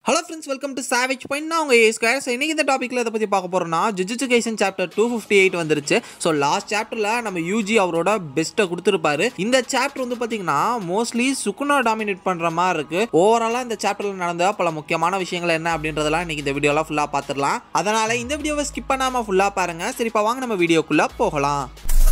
hello friends welcome to savage point நான் உங்கள் ஏ square so இன்றைக்கி இந்த டாப்பிக்கில் இதை பற்றி பார்க்க போகிறோம்னா ஜுஜுகேஷன் சாப்டர் டூ ஃபிஃப்டி எயிட் வந்துருச்சு ஸோ லாஸ்ட் சாப்டரில் நம்ம யூஜி அவரோட பெஸ்ட்டை கொடுத்துருப்பாரு இந்த சாப்டர் வந்து பார்த்தீங்கன்னா மோஸ்ட்லி சுக்குனா டாமினேட் பண்ணுற மாதிரி இருக்குது ஓவராலாக இந்த சாப்டரில் நடந்த பல முக்கியமான விஷயங்கள் என்ன அப்படின்றதெல்லாம் இன்றைக்கி இந்த வீடியோலாம் ஃபுல்லாக பார்த்துடலாம் அதனால் இந்த வீடியோவை ஸ்கிப் பண்ணாமல் ஃபுல்லாக பாருங்கள் சரிப்பா வாங்க நம்ம வீடியோக்குள்ளே போகலாம்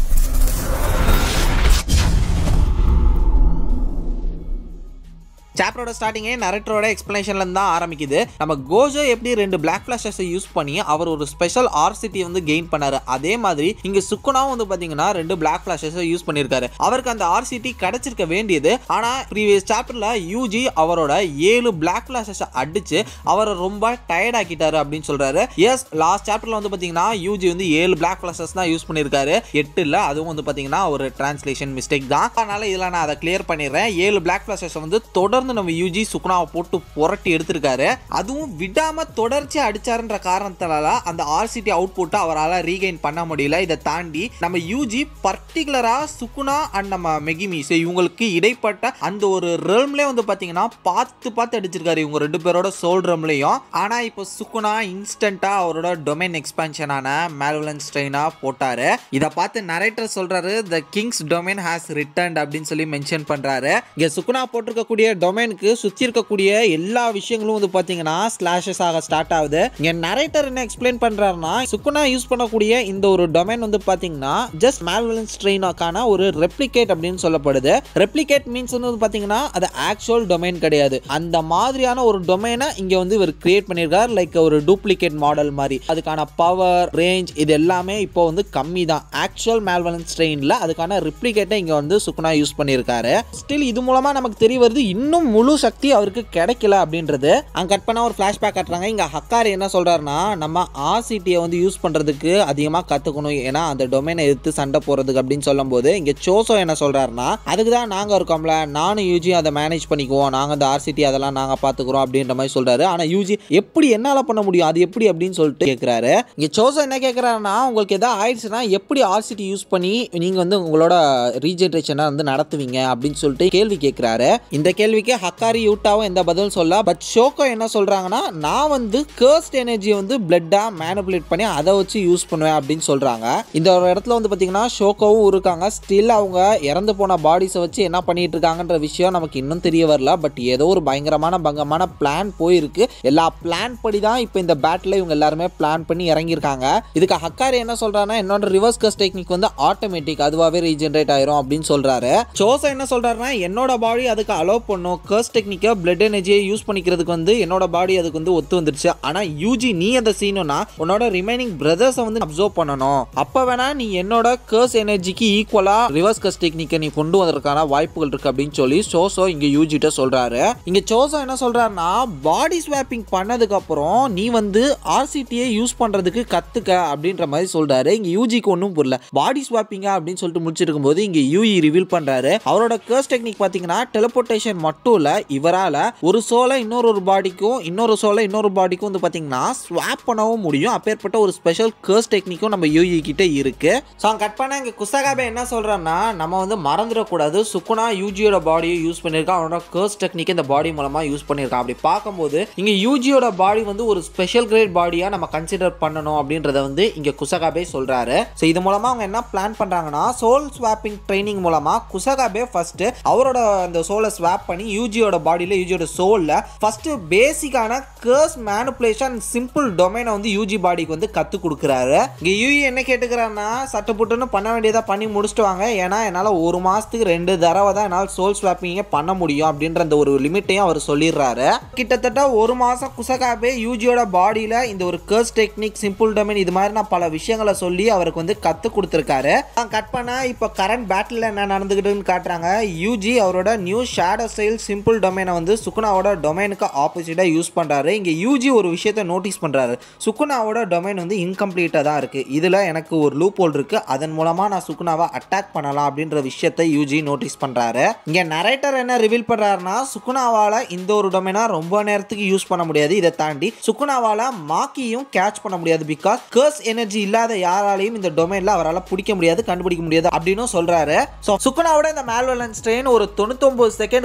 சாப்டரோட ஸ்டார்டிங்கே நரேட்டரோட எக்ஸ்பிளனேஷன்ல தான் ஆரம்பிக்குது நம்ம கோஜோ எப்படி ரெண்டு பிளாக் ஃபிளாஷஸை யூஸ் பண்ணி அவர் ஒரு ஸ்பெஷல் ஆர் சிட்டி வந்து கெயின் பண்ணாரு அதே மாதிரி இங்க சுக்குனாவும் வந்து பாத்தீங்கன்னா ரெண்டு பிளாக் ஃபிளாஷஸை யூஸ் பண்ணியிருக்காரு அவருக்கு அந்த ஆர் சிட்டி கிடைச்சிருக்க வேண்டியது ஆனா ப்ரீவியஸ் சாப்டர்ல யூஜி அவரோட ஏழு பிளாக் ஃபிளாஷஸை அடிச்சு அவரை ரொம்ப டயர்ட் ஆக்கிட்டாரு அப்படின்னு சொல்றாரு எஸ் லாஸ்ட் சாப்டர்ல வந்து பாத்தீங்கன்னா யூஜி வந்து ஏழு பிளாக் ஃபிளாஷஸ் தான் யூஸ் பண்ணியிருக்காரு எட்டு இல்ல அதுவும் வந்து பாத்தீங்கன்னா ஒரு டிரான்ஸ்லேஷன் மிஸ்டேக் தான் அதனால இதுல நான் அதை கிளியர் பண்ணிடுறேன் ஏழு பிளாக் ஃபிளாஷஸ் வந்து தொடர்ந்து நம்ம யூஜி சுக்குனாவை போட்டு புரட்டி எடுத்திருக்காரு அதுவும் விடாம தொடர்ச்சி அடிச்சாருன்ற காரணத்தினால அந்த ஆர்சிடி அவுட் புட்டை அவரால் ரீகெயின் பண்ண முடியல இதை தாண்டி நம்ம யூஜி பர்டிகுலரா சுக்குனா அண்ட் நம்ம மெகிமி ஸோ இவங்களுக்கு இடைப்பட்ட அந்த ஒரு ரெல்ம்லேயே வந்து பார்த்தீங்கன்னா பார்த்து பார்த்து அடிச்சிருக்காரு இவங்க ரெண்டு பேரோட சோல் ரெம்லையும் ஆனால் இப்போ சுக்குனா இன்ஸ்டண்ட்டாக அவரோட டொமைன் எக்ஸ்பான்ஷனான மேல்வலன் ஸ்ட்ரெயினா போட்டாரு இதை பார்த்து நரேட்டர் சொல்றாரு the king's domain has returned அப்படின்னு சொல்லி மென்ஷன் பண்றாரு இங்க சுக்குனா போட்டிருக்கக்கூடிய டொமைனுக்கு சுத்தி இருக்கக்கூடிய எல்லா விஷயங்களும் வந்து பாத்தீங்கன்னா ஸ்லாஷஸ் ஆக ஸ்டார்ட் ஆகுது இங்க நரேட்டர் என்ன எக்ஸ்பிளைன் பண்றாருன்னா சுக்குனா யூஸ் பண்ணக்கூடிய இந்த ஒரு டொமைன் வந்து பாத்தீங்கன்னா ஜஸ்ட் மேல்வலன்ஸ் ட்ரெயினாக்கான ஒரு ரெப்ளிகேட் அப்படின்னு சொல்லப்படுது ரெப்ளிகேட் மீன்ஸ் வந்து பாத்தீங்கன்னா அது ஆக்சுவல் டொமைன் கிடையாது அந்த மாதிரியான ஒரு டொமைனை இங்க வந்து இவர் கிரியேட் பண்ணியிருக்காரு லைக் ஒரு டூப்ளிகேட் மாடல் மாதிரி அதுக்கான பவர் ரேஞ்ச் இது எல்லாமே இப்போ வந்து கம்மி தான் ஆக்சுவல் மேல்வலன்ஸ் ட்ரெயின்ல அதுக்கான ரிப்ளிகேட்டை இங்க வந்து சுக்குனா யூஸ் பண்ணியிருக்காரு ஸ்டில் இது மூலமா நமக்கு தெரிய வருது இன்னும் முழு சக்தி அவருக்கு கிடைக்கல அப்படின்றது அங்க கட் பண்ண ஒரு ஃபிளாஷ்பேக் காட்டுறாங்க இங்க ஹக்காரி என்ன சொல்றாருன்னா நம்ம ஆர்சிடியை வந்து யூஸ் பண்றதுக்கு அதிகமா கத்துக்கணும் ஏன்னா அந்த டொமைனை எடுத்து சண்டை போறதுக்கு அப்படின்னு சொல்லும்போது இங்க சோசோ என்ன சொல்றாருன்னா அதுக்கு தான் நாங்க இருக்கோம்ல நானும் யூஜி அதை மேனேஜ் பண்ணிக்குவோம் நாங்க அந்த ஆர்சிடி அதெல்லாம் நாங்க பாத்துக்கிறோம் அப்படின்ற மாதிரி சொல்றாரு ஆனா யூஜி எப்படி என்னால பண்ண முடியும் அது எப்படி அப்படின்னு சொல்லிட்டு கேக்குறாரு இங்க சோசோ என்ன கேக்குறாருன்னா உங்களுக்கு எதாவது ஆயிடுச்சுன்னா எப்படி ஆர்சிடி யூஸ் பண்ணி நீங்க வந்து உங்களோட ரீஜென்ரேஷனை வந்து நடத்துவீங்க அப்படின்னு சொல்லிட்டு கேள்வி கேட்குறாரு இந்த கேள்விக்கு ஹக்காரி யூட்டாவும் எந்த பதிலும் சொல்ல பட் ஷோக்கோ என்ன சொல்றாங்கன்னா நான் வந்து கேர்ஸ்ட் எனர்ஜியை வந்து பிளட்டா மேனிபுலேட் பண்ணி அதை வச்சு யூஸ் பண்ணுவேன் அப்படின்னு சொல்றாங்க இந்த ஒரு இடத்துல வந்து பாத்தீங்கன்னா ஷோக்கோவும் இருக்காங்க ஸ்டில் அவங்க இறந்து போன பாடிஸை வச்சு என்ன பண்ணிட்டு இருக்காங்கன்ற விஷயம் நமக்கு இன்னும் தெரிய வரல பட் ஏதோ ஒரு பயங்கரமான பங்கமான பிளான் போயிருக்கு எல்லா பிளான் படி தான் இப்போ இந்த பேட்டில் இவங்க எல்லாருமே பிளான் பண்ணி இறங்கியிருக்காங்க இதுக்கு ஹக்காரி என்ன சொல்றாருன்னா என்னோட ரிவர்ஸ் கஸ் டெக்னிக் வந்து ஆட்டோமேட்டிக் அதுவாகவே ரீஜென்ரேட் ஆயிரும் அப்படின்னு சொல்றாரு சோசா என்ன சொல்றாருன்னா என்னோட பாடி அதுக்கு அலோவ் பண்ணும் கர்ஸ் டெக்னிக்கை பிளட் எனர்ஜியை யூஸ் பண்ணிக்கிறதுக்கு வந்து என்னோட பாடி அதுக்கு வந்து ஒத்து வந்துருச்சு ஆனா யூஜி நீ அந்த சீனுனா உன்னோட ரிமைனிங் பிரதர்ஸை வந்து அப்சர்வ் பண்ணணும் அப்ப வேணா நீ என்னோட கர்ஸ் எனர்ஜிக்கு ஈக்குவலா ரிவர்ஸ் கர்ஸ் டெக்னிக்கை நீ கொண்டு வந்ததுக்கான வாய்ப்புகள் இருக்கு அப்படின்னு சொல்லி சோசோ இங்க யூஜிட்ட சொல்றாரு இங்க சோசோ என்ன சொல்றாருன்னா பாடி ஸ்வாப்பிங் பண்ணதுக்கு அப்புறம் நீ வந்து ஆர்சிடியை யூஸ் பண்றதுக்கு கத்துக்க அப்படின்ற மாதிரி சொல்றாரு இங்க யூஜிக்கு ஒன்றும் புரியல பாடி ஸ்வாப்பிங்கா அப்படின்னு சொல்லிட்டு முடிச்சிருக்கும் போது இங்க யூஇ ரிவீல் பண்றாரு அவரோட கர்ஸ் டெக்னிக் பாத்தீங்கன்னா டெலிபோர்டேஷன் மட்டும் இல்ல இவரால ஒரு சோலை இன்னொரு ஒரு பாடிக்கும் இன்னொரு சோலை இன்னொரு பாடிக்கும் வந்து பாத்தீங்கன்னா ஸ்வாப் பண்ணவும் முடியும் அப்பேற்பட்ட ஒரு ஸ்பெஷல் கர்ஸ் டெக்னிக்கும் நம்ம யூஇ கிட்ட இருக்கு ஸோ கட் பண்ண இங்க குசகாபே என்ன சொல்றான்னா நம்ம வந்து மறந்துடக்கூடாது சுக்குனா யூஜியோட பாடியை யூஸ் பண்ணியிருக்கான் அவனோட கர்ஸ் டெக்னிக் இந்த பாடி மூலமா யூஸ் பண்ணியிருக்கான் அப்படி பார்க்கும்போது இங்க யூஜியோட பாடி வந்து ஒரு ஸ்பெஷல் கிரேட் பாடியா நம்ம கன்சிடர் பண்ணணும் அப்படின்றத வந்து இங்க குசகாபே சொல்றாரு ஸோ இது மூலமா அவங்க என்ன பிளான் பண்றாங்கன்னா சோல் ஸ்வாப்பிங் ட்ரைனிங் மூலமா குசகாபே ஃபர்ஸ்ட் அவரோட அந்த சோலை ஸ்வாப் பண்ணி யூஜியோட பாடியில யூஜியோட சோல்ல ஃபர்ஸ்ட் பேசிக்கான கர்ஸ் மேனுப்புலேஷன் சிம்பிள் டொமைனை வந்து யூஜி பாடிக்கு வந்து கத்து கொடுக்குறாரு இங்க யூஇ என்ன கேட்டுக்கிறாருன்னா சட்டு புட்டுன்னு பண்ண வேண்டியதா பண்ணி முடிச்சுட்டு வாங்க ஏன்னா என்னால ஒரு மாசத்துக்கு ரெண்டு தடவை தான் என்னால் சோல் ஸ்வாப்பிங்க பண்ண முடியும் அப்படின்ற அந்த ஒரு லிமிட்டையும் அவர் சொல்லிடுறாரு கிட்டத்தட்ட ஒரு மாசம் குசகாபே யூஜியோட பாடியில இந்த ஒரு கர்ஸ் டெக்னிக் சிம்பிள் டொமைன் இது மாதிரி நான் பல விஷயங்களை சொல்லி அவருக்கு வந்து கத்து கொடுத்துருக்காரு கட் பண்ண இப்போ கரண்ட் பேட்டில் என்ன நடந்துக்கிட்டுன்னு காட்டுறாங்க யூஜி அவரோட நியூ ஷேடோ ஸ்டைல் சிம்பிள் டொமைனை வந்து சுக்குனாவோட டொமைனுக்கு ஆப்போசிட்டாக யூஸ் பண்ணுறாரு இங்கே யூஜி ஒரு விஷயத்த நோட்டீஸ் பண்ணுறாரு சுக்குனாவோட டொமைன் வந்து இன்கம்ப்ளீட்டாக தான் இருக்குது இதில் எனக்கு ஒரு லூப் ஹோல் இருக்குது அதன் மூலமாக நான் சுக்குனாவை அட்டாக் பண்ணலாம் அப்படின்ற விஷயத்தை யூஜி நோட்டீஸ் பண்ணுறாரு இங்கே நரேட்டர் என்ன ரிவீல் பண்ணுறாருன்னா சுக்குனாவால் இந்த ஒரு டொமைனை ரொம்ப நேரத்துக்கு யூஸ் பண்ண முடியாது இதை தாண்டி சுக்குனாவால் மாக்கியும் கேட்ச் பண்ண முடியாது பிகாஸ் கர்ஸ் எனர்ஜி இல்லாத யாராலையும் இந்த டொமைனில் அவரால் பிடிக்க முடியாது கண்டுபிடிக்க முடியாது அப்படின்னு சொல்றாரு ஸோ சுக்குனாவோட இந்த மேல்வலன்ஸ் ட்ரெயின் ஒரு தொண்ணூத்தொம்பது செகண்டுக்கு அப்புறம்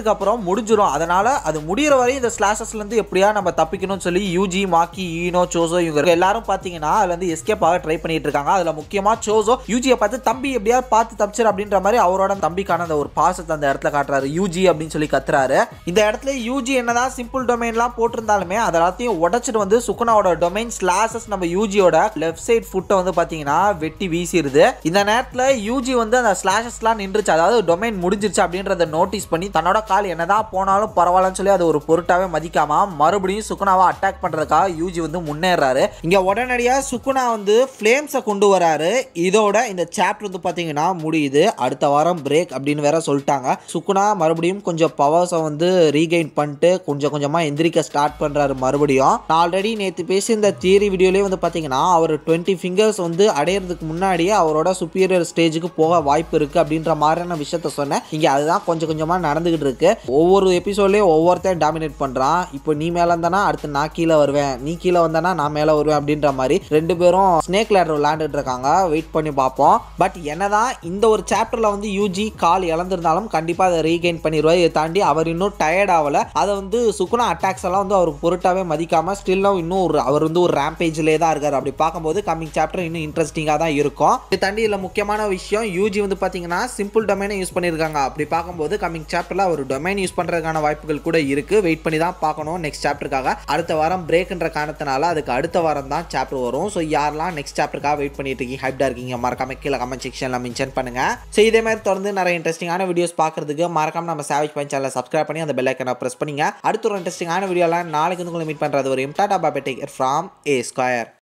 முடிஞ்சிடும் அதனால அது முடியிற வரையும் இந்த ஸ்லாஷஸ்ல இருந்து எப்படியா நம்ம தப்பிக்கணும்னு சொல்லி யூஜி மாக்கி ஈனோ சோசோ இவங்க எல்லாரும் பாத்தீங்கன்னா அதுல இருந்து எஸ்கேப் ஆக ட்ரை பண்ணிட்டு இருக்காங்க அதுல முக்கியமா சோசோ யூஜியை பார்த்து தம்பி எப்படியா பார்த்து தப்பிச்சிரு அப்படின்ற மாதிரி அவரோட தம்பிக்கான அந்த ஒரு பாசத்தை அந்த இடத்துல காட்டுறாரு யூஜி அப்படின்னு சொல்லி கத்துறாரு இந்த இடத்துல யூஜி என்னதான் சிம்பிள் டொமைன்லாம் போட்டிருந்தாலுமே அது எல்லாத்தையும் உடைச்சிட்டு வந்து சுகுணாவோட டொமைன் ஸ்லாஷஸ் நம்ம யூஜியோட லெஃப்ட் சைட் ஃபுட்டை வந்து பாத்தீங்கன்னா வெட்டி வீசிடுது இந்த நேரத்துல யூஜி வந்து அந்த ஸ்லாஷஸ்லாம் நின்றுச்சு அதாவது டொமைன் முடிஞ்சிருச்சு அப்படின்றத நோட்டீஸ் பண்ணி தன்னோட கால் என்னதான் போனாலும் பரவாயில்லன்னு சொல்லி அது ஒரு பொருட்டாவே மதிக்காம மறுபடியும் சுகுணாவை அட்டாக் பண்றதுக்காக யூஜி வந்து முன்னேறாரு இங்க உடனடியா சுகுணா வந்து ஃப்ளேம்ஸை கொண்டு வராரு இதோட இந்த சாப்டர் வந்து பாத்தீங்கன்னா முடியுது அடுத்த வாரம் பிரேக் அப்படின்னு வேற சொல்லிட்டாங்க சுகுணா மறுபடியும் கொஞ்சம் பவர்ஸை வந்து ரீகெயின் பண்ணிட்டு கொஞ்சம் கொஞ்சமா எந்திரிக்க ஸ்டார்ட் பண்றாரு மறுபடியும் நான் ஆல்ரெடி நேற்று பேசி இந்த தியரி வீடியோலேயே வந்து பாத்தீங்கன்னா அவர் டுவெண்ட்டி ஃபிங்கர்ஸ் வந்து அடையிறதுக்கு முன்னாடியே அவரோட சுப்பீரியர் ஸ்டேஜுக்கு போக வாய்ப்பு இருக்கு அப்படின்ற மாதிரியான விஷயத்த சொன்னேன் இங்க அதுதான் கொஞ்சம் கொஞ்சமா நடந்துகிட்டு இருக்கு ஒவ்வொரு எபிசோட்லயும் ஒவ்வொருத்தன் டாமினேட் பண்றான் இப்போ நீ மேல இருந்தானா அடுத்து நான் கீழே வருவேன் நீ கீழே வந்தானா நான் மேல வருவேன் அப்படின்ற மாதிரி ரெண்டு பேரும் ஸ்னேக் லேடர் விளையாண்டுட்டு இருக்காங்க வெயிட் பண்ணி பார்ப்போம் பட் என்னதான் இந்த ஒரு சாப்டர்ல வந்து யூஜி கால் இழந்திருந்தாலும் கண்டிப்பா அதை ரீகெயின் பண்ணிடுவார் இதை தாண்டி அவர் இன்னும் டயர்ட் ஆகல அதை வந்து சுகுணா அட்டாக்ஸ் எல்லாம் வந்து அவர் பொருட்டாவே மதிக்காம ஸ்டில்லும் இன்னும் ஒரு அவர் வந்து ஒரு ரேம்பேஜ்லேயே தான் இருக்காரு அப்படி பார்க்கும்போது கம்மிங் சாப்டர் இன்னும் இன்ட்ரெஸ்டிங்காக தான் இருக்கும் இது தாண்டி இதில் முக்கியமான விஷயம் யூஜி வந்து பார்த்தீங்கன்னா சிம்பிள் டொமைனை யூஸ் பண்ணியிருக்காங்க அப்படி பார்க்கும்போது கம்மிங் சாப்டரில் அவர் டொமைன் யூஸ் பண்ணுறதுக்கான வாய்ப்புகள் கூட இருக்கு வெயிட் பண்ணி தான் பார்க்கணும் நெக்ஸ்ட் சாப்டருக்காக அடுத்த வாரம் பிரேக்ன்ற காரணத்தினால அதுக்கு அடுத்த வாரம் தான் சாப்டர் வரும் ஸோ யாரெல்லாம் நெக்ஸ்ட் சாப்டருக்காக வெயிட் பண்ணிட்டு இருக்கீங்க ஹைப்டா இருக்கீங்க மறக்காம கீழே கமெண்ட் செக்ஷனில் மென்ஷன் பண்ணுங்க ஸோ இதே மாதிரி தொடர்ந்து நிறைய இன்ட்ரெஸ்டிங்கான வீடியோஸ் பார்க்கறதுக்கு மறக்காம நம்ம சேவேஜ் பாயிண்ட் சேனலை சப்ஸ்கிரைப் பண்ணி அந்த பெல் ஐக்கனை ப்ரெஸ் பண்ணுங்க அடுத்த ஒரு இன்ட்ரெஸ்டிங்கான வீடியோலாம் நாளைக்கு வந்து உங்களை மீட் பண்ணுறது வரையும் tata bye bye take from a square